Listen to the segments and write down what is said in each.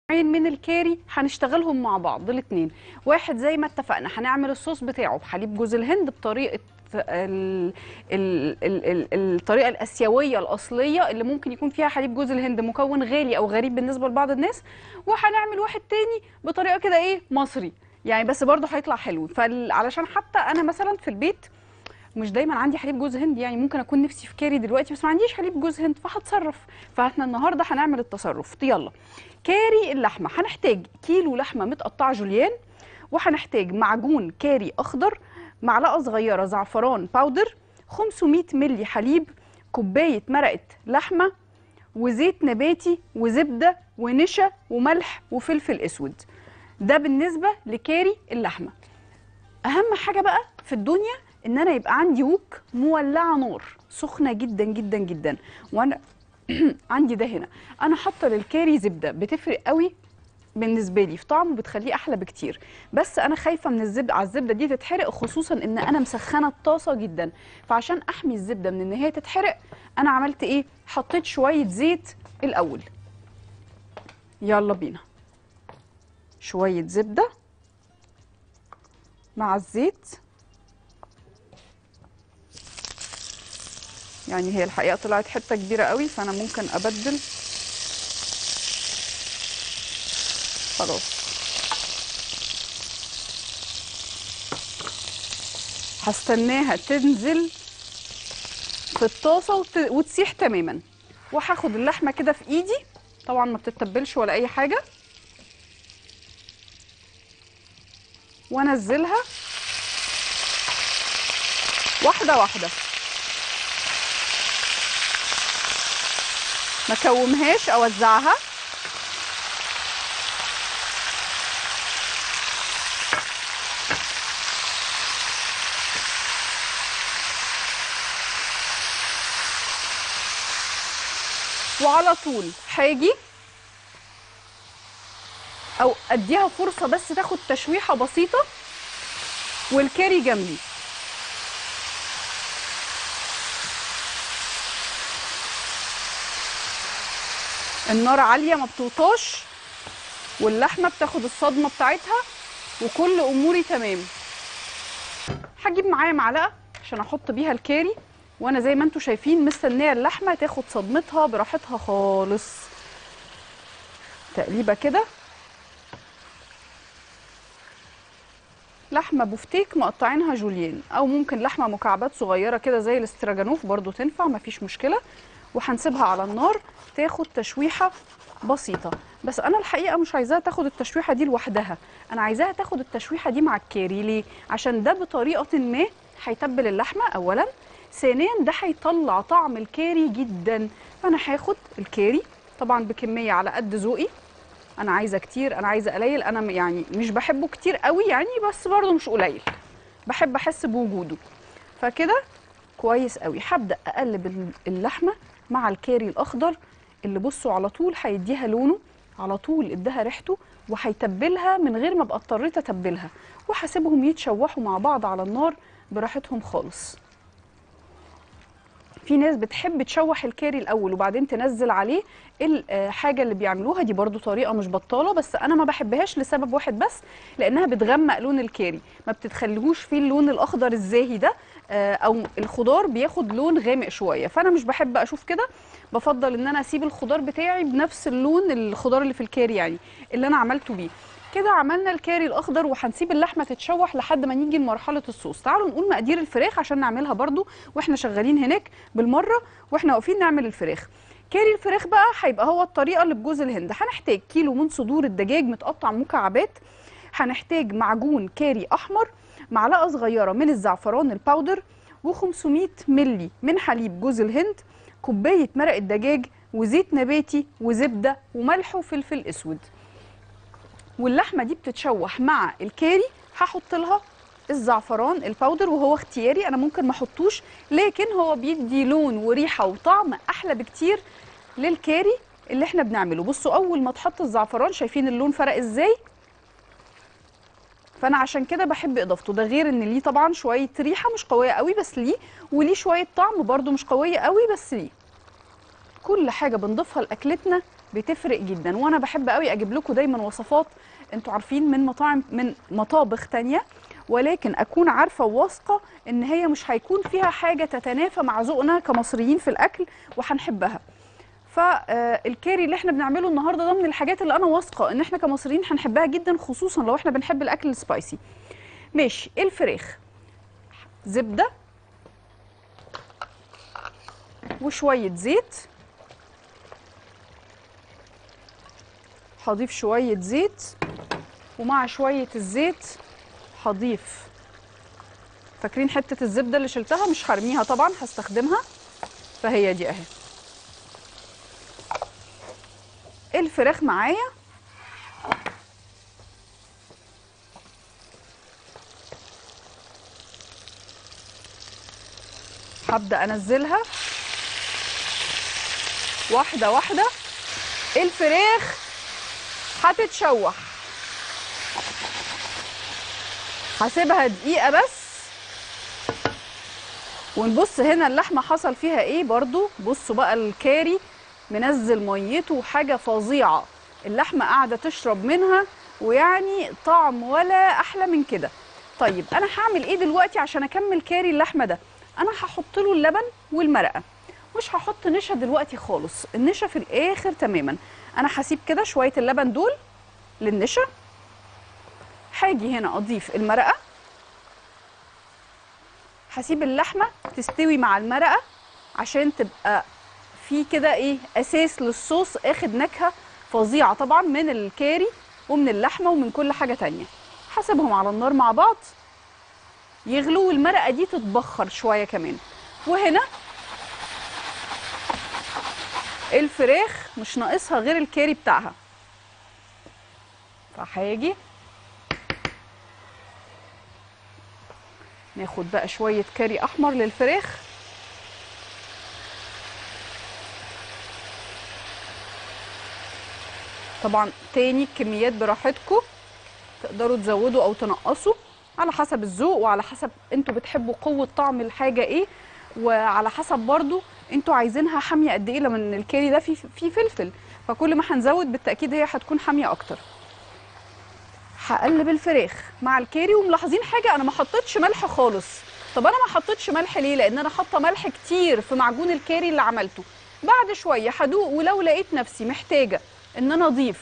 نوعين من الكاري هنشتغلهم مع بعض الاثنين واحد زي ما اتفقنا هنعمل الصوص بتاعه بحليب جوز الهند بطريقه ال ال ال ال الطريقه الاسيويه الاصليه اللي ممكن يكون فيها حليب جوز الهند مكون غالي او غريب بالنسبه لبعض الناس وهنعمل واحد تاني بطريقه كده ايه مصري يعني بس برضه هيطلع حلو فعلشان حتى انا مثلا في البيت مش دايما عندي حليب جوز هند يعني ممكن اكون نفسي في كاري دلوقتي بس ما عنديش حليب جوز هند فهتصرف فاحنا النهارده هنعمل التصرف يلا كاري اللحمه هنحتاج كيلو لحمه متقطعه جوليان وهنحتاج معجون كاري اخضر معلقه صغيره زعفران باودر 500 ملي حليب كوبايه مرقه لحمه وزيت نباتي وزبده ونشا وملح وفلفل اسود ده بالنسبه لكاري اللحمه اهم حاجه بقى في الدنيا ان انا يبقى عندي ووك مولعه نار سخنه جدا جدا جدا وانا عندي ده هنا انا حاطه للكاري زبده بتفرق قوي بالنسبه لي في طعمه بتخليه احلى بكتير بس انا خايفه من الزبده على الزبده دي تتحرق خصوصا ان انا مسخنه الطاسه جدا فعشان احمي الزبده من ان هي تتحرق انا عملت ايه حطيت شويه زيت الاول يلا بينا شويه زبده مع الزيت يعني هي الحقيقه طلعت حته كبيره قوي فانا ممكن ابدل خلاص هستناها تنزل في الطاسه وت... وتسيح تماما وهاخد اللحمه كده في ايدي طبعا ما بتتبلش ولا اي حاجه وانزلها واحده واحده ما كومهاش اوزعها وعلى طول هاجي او اديها فرصه بس تاخد تشويحه بسيطه والكاري جنبي النار عاليه ما بتوطاش واللحمه بتاخد الصدمه بتاعتها وكل اموري تمام هجيب معايا معلقه عشان احط بيها الكاري وانا زي ما انتم شايفين مستنيه اللحمه تاخد صدمتها براحتها خالص تقليبه كده لحمه بفتيك مقطعينها جوليان او ممكن لحمه مكعبات صغيره كده زي الاستراجانوف برضو تنفع مفيش مشكله وهنسيبها على النار تاخد تشويحه بسيطه بس انا الحقيقه مش عايزاها تاخد التشويحه دي لوحدها انا عايزاها تاخد التشويحه دي مع الكاري ليه عشان ده بطريقه ما هيتبل اللحمه اولا ثانيا ده هيطلع طعم الكاري جدا فانا هاخد الكاري طبعا بكميه على قد ذوقي انا عايزه كتير انا عايزه قليل انا يعني مش بحبه كتير قوي يعني بس برضه مش قليل بحب احس بوجوده فكده كويس قوي هبدا اقلب اللحمه مع الكاري الاخضر اللي بصوا على طول هيديها لونه على طول اداها ريحته وهيتبلها من غير ما ابقى اضطريت اتبلها وهسيبهم يتشوحوا مع بعض على النار براحتهم خالص في ناس بتحب تشوح الكاري الاول وبعدين تنزل عليه الحاجه اللي بيعملوها دي برضو طريقه مش بطاله بس انا ما بحبهاش لسبب واحد بس لانها بتغمق لون الكاري ما بتتخليهوش فيه اللون الاخضر الزاهي ده او الخضار بياخد لون غامق شويه فانا مش بحب اشوف كده بفضل ان انا اسيب الخضار بتاعي بنفس اللون الخضار اللي في الكاري يعني اللي انا عملته بيه كده عملنا الكاري الاخضر وهنسيب اللحمه تتشوح لحد ما نيجي لمرحله الصوص تعالوا نقول مقادير الفراخ عشان نعملها برده واحنا شغالين هناك بالمره واحنا واقفين نعمل الفراخ كاري الفراخ بقى هيبقى هو الطريقه اللي بجوز الهند هنحتاج كيلو من صدور الدجاج متقطع مكعبات هنحتاج معجون كاري احمر معلقه صغيره من الزعفران الباودر و500 ملي من حليب جوز الهند كوبايه مرق الدجاج وزيت نباتي وزبده وملح وفلفل اسود واللحمه دي بتتشوح مع الكاري هحط لها الزعفران الباودر وهو اختياري انا ممكن ما احطوش لكن هو بيدي لون وريحه وطعم احلى بكتير للكاري اللي احنا بنعمله بصوا اول ما تحط الزعفران شايفين اللون فرق ازاي فانا عشان كده بحب اضافته ده غير ان ليه طبعا شويه ريحه مش قويه قوي بس ليه وليه شويه طعم برده مش قويه قوي بس ليه كل حاجه بنضيفها لاكلتنا بتفرق جدا وانا بحب قوي اجيب لكم دايما وصفات انتوا عارفين من مطاعم من مطابخ تانية ولكن اكون عارفه وواثقه ان هي مش هيكون فيها حاجه تتنافى مع ذوقنا كمصريين في الاكل وهنحبها فالكاري اللي احنا بنعمله النهارده ده من الحاجات اللي انا واثقه ان احنا كمصريين هنحبها جدا خصوصا لو احنا بنحب الاكل السبايسي ماشي الفراخ زبده وشويه زيت هضيف شويه زيت ومع شويه الزيت هضيف فاكرين حته الزبده اللي شلتها مش هرميها طبعا هستخدمها فهي دي اهي الفراخ معايا هبدا انزلها واحده واحده الفراخ هتتشوح هسيبها دقيقه بس ونبص هنا اللحمه حصل فيها ايه برضو بصوا بقى الكاري منزل ميته حاجه فظيعه اللحمه قاعده تشرب منها ويعني طعم ولا احلى من كده طيب انا هعمل ايه دلوقتي عشان اكمل كاري اللحمه ده انا هحط له اللبن والمرقه مش هحط نشا دلوقتي خالص النشا في الاخر تماما انا هسيب كده شويه اللبن دول للنشا هاجي هنا اضيف المرقه هسيب اللحمه تستوي مع المرقه عشان تبقى في كده ايه اساس للصوص اخد نكهه فظيعه طبعا من الكاري ومن اللحمه ومن كل حاجه تانية هسيبهم على النار مع بعض يغلوا والمرقه دي تتبخر شويه كمان وهنا الفراخ مش ناقصها غير الكاري بتاعها فهاجي ناخد بقى شويه كاري احمر للفراخ طبعا تاني الكميات براحتكم تقدروا تزودوا او تنقصوا على حسب الذوق وعلى حسب انتوا بتحبوا قوه طعم الحاجه ايه وعلى حسب برضو انتوا عايزينها حاميه قد ايه لما الكاري ده فيه فيه فلفل فكل ما هنزود بالتاكيد هي هتكون حاميه اكتر هقلب الفراخ مع الكاري وملاحظين حاجه انا ما حطيتش ملح خالص طب انا ما حطيتش ملح ليه لان انا حاطه ملح كتير في معجون الكاري اللي عملته بعد شويه هدوق ولو لقيت نفسي محتاجه ان انا اضيف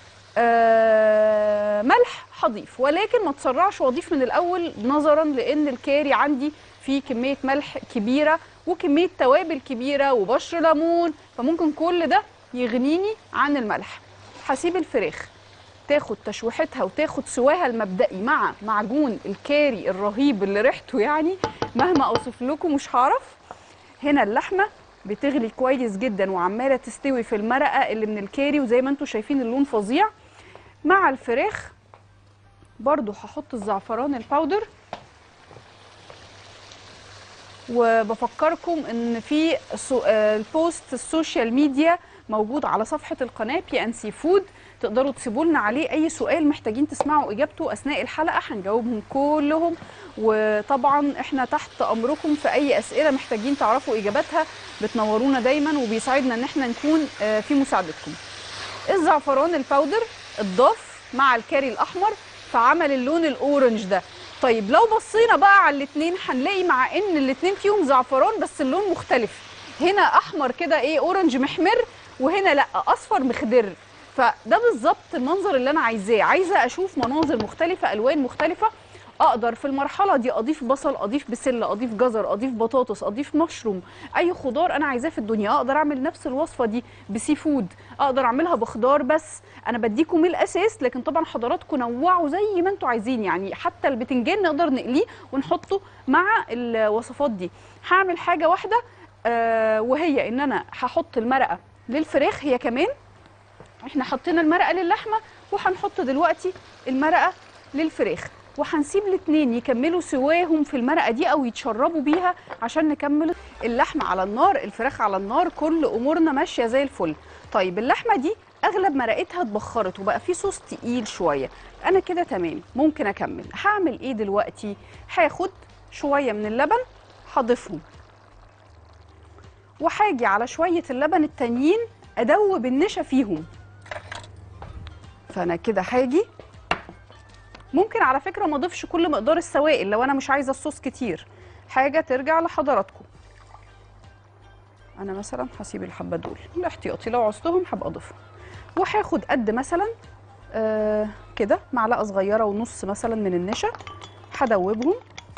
آه ملح هضيف ولكن ما تسرعش واضيف من الاول نظرا لان الكاري عندي فيه كميه ملح كبيره وكميه توابل كبيره وبشر ليمون فممكن كل ده يغنيني عن الملح هسيب الفراخ تاخد تشويحتها وتاخد سواها المبدئي مع معجون الكاري الرهيب اللي ريحته يعني مهما اوصف لكم مش هعرف هنا اللحمه بتغلي كويس جدا وعماله تستوي في المرقه اللي من الكاري وزي ما انتم شايفين اللون فظيع مع الفراخ برضو هحط الزعفران الباودر وبفكركم ان في سو- آه، البوست السوشيال ميديا موجود على صفحه القناه بي ان سي فود تقدروا تسيبوا لنا عليه اي سؤال محتاجين تسمعوا اجابته اثناء الحلقه هنجاوبهم كلهم وطبعا احنا تحت امركم في اي اسئله محتاجين تعرفوا اجاباتها بتنورونا دايما وبيساعدنا ان احنا نكون آه، في مساعدتكم الزعفران الباودر اتضاف مع الكاري الاحمر فعمل اللون الاورنج ده طيب لو بصينا بقى على الاثنين هنلاقي مع ان الاثنين فيهم زعفران بس اللون مختلف هنا احمر كده ايه اورنج محمر وهنا لا اصفر مخضر فده بالظبط المنظر اللي انا عايزاه عايزه اشوف مناظر مختلفه الوان مختلفه اقدر في المرحله دي اضيف بصل اضيف بسله اضيف جزر اضيف بطاطس اضيف مشروم اي خضار انا عايزاه في الدنيا اقدر اعمل نفس الوصفه دي بسي فود اقدر اعملها بخضار بس انا بديكم الاساس لكن طبعا حضراتكم نوعوا زي ما انتم عايزين يعني حتى البتنجان نقدر نقليه ونحطه مع الوصفات دي هعمل حاجه واحده آه وهي ان انا هحط المرقه للفراخ هي كمان احنا حطينا المرقه للحمه وهنحط دلوقتي المرقه للفراخ وهنسيب الاثنين يكملوا سواهم في المرقه دي او يتشربوا بيها عشان نكمل اللحمه على النار الفراخ على النار كل امورنا ماشيه زي الفل طيب اللحمه دي اغلب مرقتها اتبخرت وبقى في صوص تقيل شويه انا كده تمام ممكن اكمل هعمل ايه دلوقتي هاخد شويه من اللبن هضيفهم وهاجي على شويه اللبن التانيين ادوب النشا فيهم فانا كده هاجي ممكن على فكره ما اضيفش كل مقدار السوائل لو انا مش عايزه الصوص كتير حاجه ترجع لحضراتكم انا مثلا هسيب الحبه دول الاحتياطي لو عوزتهم هبقى اضيفهم وهاخد قد مثلا آه كده معلقه صغيره ونص مثلا من النشا هدوبهم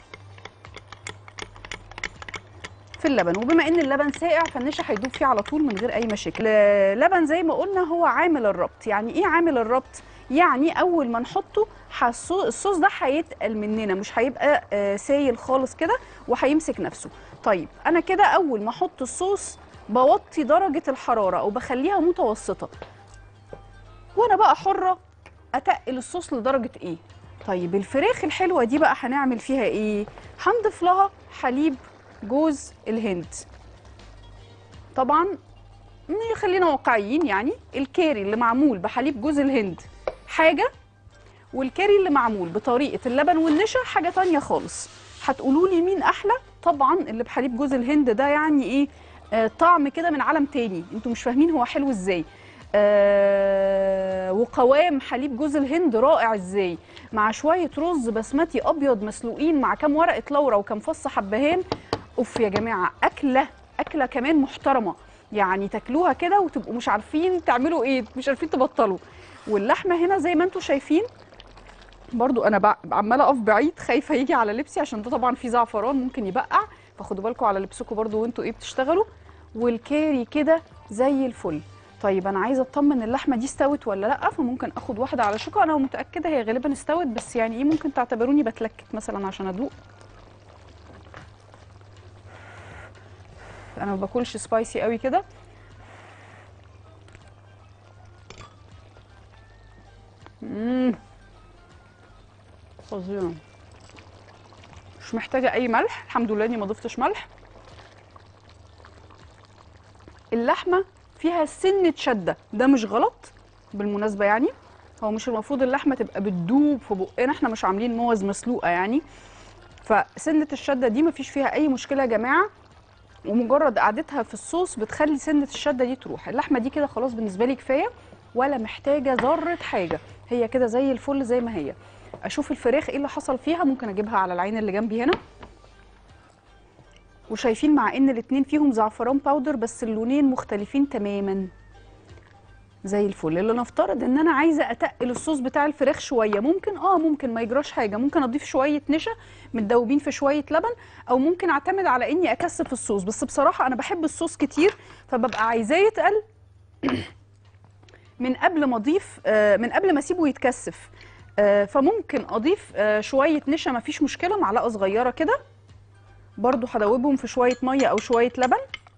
في اللبن وبما ان اللبن ساقع فالنشا هيدوب فيه على طول من غير اي مشاكل اللبن زي ما قلنا هو عامل الربط يعني ايه عامل الربط يعني اول ما نحطه حصو- الصوص ده هيتقل مننا مش هيبقى آه، سايل خالص كده وهيمسك نفسه طيب انا كده اول ما احط الصوص بوطي درجه الحراره او بخليها متوسطه وانا بقى حره اتقل الصوص لدرجه ايه طيب الفراخ الحلوه دي بقى هنعمل فيها ايه هنضيف لها حليب جوز الهند طبعا م- خلينا واقعيين يعني الكاري اللي معمول بحليب جوز الهند حاجه والكاري اللي معمول بطريقه اللبن والنشا حاجه تانية خالص هتقولوا لي مين احلى طبعا اللي بحليب جوز الهند ده يعني ايه آه طعم كده من عالم تاني انتوا مش فاهمين هو حلو ازاي آه وقوام حليب جوز الهند رائع ازاي مع شويه رز بسمتي ابيض مسلوقين مع كام ورقه لورا وكام فص حبهان اوف يا جماعه اكله اكله كمان محترمه يعني تاكلوها كده وتبقوا مش عارفين تعملوا ايه مش عارفين تبطلوا واللحمه هنا زي ما انتم شايفين برضو انا بع- عماله اقف بعيد خايفه يجي على لبسي عشان ده طبعا فيه زعفران ممكن يبقع فخدوا بالكم على لبسكم برضو وانتوا ايه بتشتغلوا والكاري كده زي الفل طيب انا عايزه اطمن اللحمه دي استوت ولا لا فممكن اخد واحده على شوكه انا متاكده هي غالبا استوت بس يعني ايه ممكن تعتبروني بتلكك مثلا عشان ادوق انا ما باكلش سبايسي قوي كده امم فظيع مش محتاجه اي ملح الحمد لله اني ما ضفتش ملح اللحمه فيها سنه شده ده مش غلط بالمناسبه يعني هو مش المفروض اللحمه تبقى بتدوب في بقنا احنا مش عاملين موز مسلوقه يعني فسنه الشده دي مفيش فيها اي مشكله يا جماعه ومجرد قعدتها في الصوص بتخلي سنه الشده دي تروح اللحمه دي كده خلاص بالنسبه لي كفايه ولا محتاجه ذره حاجه هي كده زي الفل زي ما هي اشوف الفراخ ايه اللي حصل فيها ممكن اجيبها على العين اللي جنبي هنا وشايفين مع ان الاتنين فيهم زعفران باودر بس اللونين مختلفين تماما زي الفل اللي نفترض ان انا عايزه اتقل الصوص بتاع الفراخ شويه ممكن اه ممكن ما يجراش حاجه ممكن اضيف شويه نشا متدوبين في شويه لبن او ممكن اعتمد على اني اكثف الصوص بس بصراحه انا بحب الصوص كتير فببقى عايزاه يتقل من قبل ما اضيف آه، من قبل ما اسيبه يتكثف آه، فممكن اضيف آه، شويه نشا مفيش مشكله معلقه صغيره كده برضو هدوبهم في شويه ميه او شويه لبن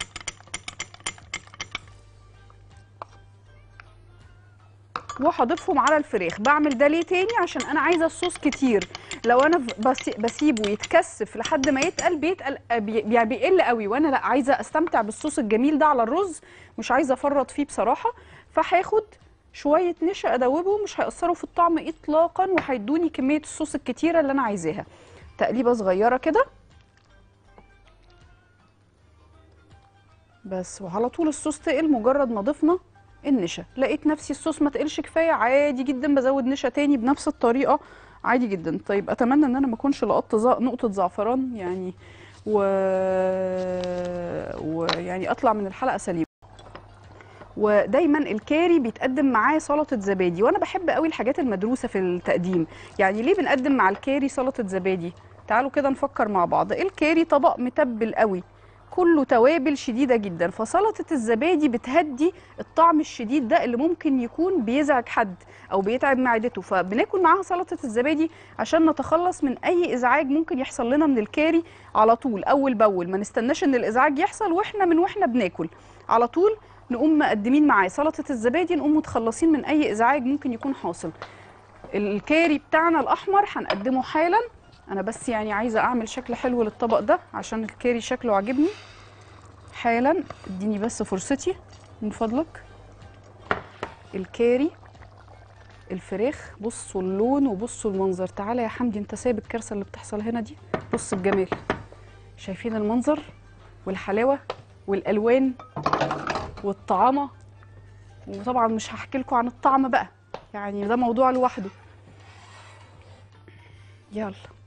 وهضيفهم على الفراخ بعمل ده ليه تاني عشان انا عايزه الصوص كتير لو انا ف- بس- بسيبه يتكثف لحد ما يتقل بيتقل آه، بي- يعني بيقل قوي وانا لا عايزه استمتع بالصوص الجميل ده على الرز مش عايزه افرط فيه بصراحه فهاخد شويه نشا ادوبهم مش هيأثروا في الطعم اطلاقا وهيدوني كميه الصوص الكتيره اللي انا عايزاها تقليبه صغيره كده بس وعلى طول الصوص تقل مجرد ما ضفنا النشا لقيت نفسي الصوص ما تقلش كفايه عادي جدا بزود نشا تاني بنفس الطريقه عادي جدا طيب اتمنى ان انا ما اكونش لقطت ز- نقطه زعفران يعني و... ويعني اطلع من الحلقه سليمه ودايما الكاري بيتقدم معاه سلطه زبادي وانا بحب قوي الحاجات المدروسه في التقديم يعني ليه بنقدم مع الكاري سلطه زبادي تعالوا كده نفكر مع بعض الكاري طبق متبل قوي كله توابل شديده جدا فسلطه الزبادي بتهدي الطعم الشديد ده اللي ممكن يكون بيزعج حد او بيتعب معدته فبناكل معاها سلطه الزبادي عشان نتخلص من اي ازعاج ممكن يحصل لنا من الكاري على طول اول باول ما نستناش ان الازعاج يحصل واحنا من واحنا بناكل على طول نقوم مقدمين معاه سلطه الزبادي نقوم متخلصين من اي ازعاج ممكن يكون حاصل الكاري بتاعنا الاحمر هنقدمه حالا انا بس يعني عايزه اعمل شكل حلو للطبق ده عشان الكاري شكله عاجبني حالا اديني بس فرصتي من فضلك الكاري الفراخ بصوا اللون وبصوا المنظر تعالى يا حمدي انت سايب الكارثه اللي بتحصل هنا دي بص الجمال شايفين المنظر والحلاوه والالوان والطعامه وطبعا مش هحكي لكم عن الطعم بقى يعني ده موضوع لوحده يلا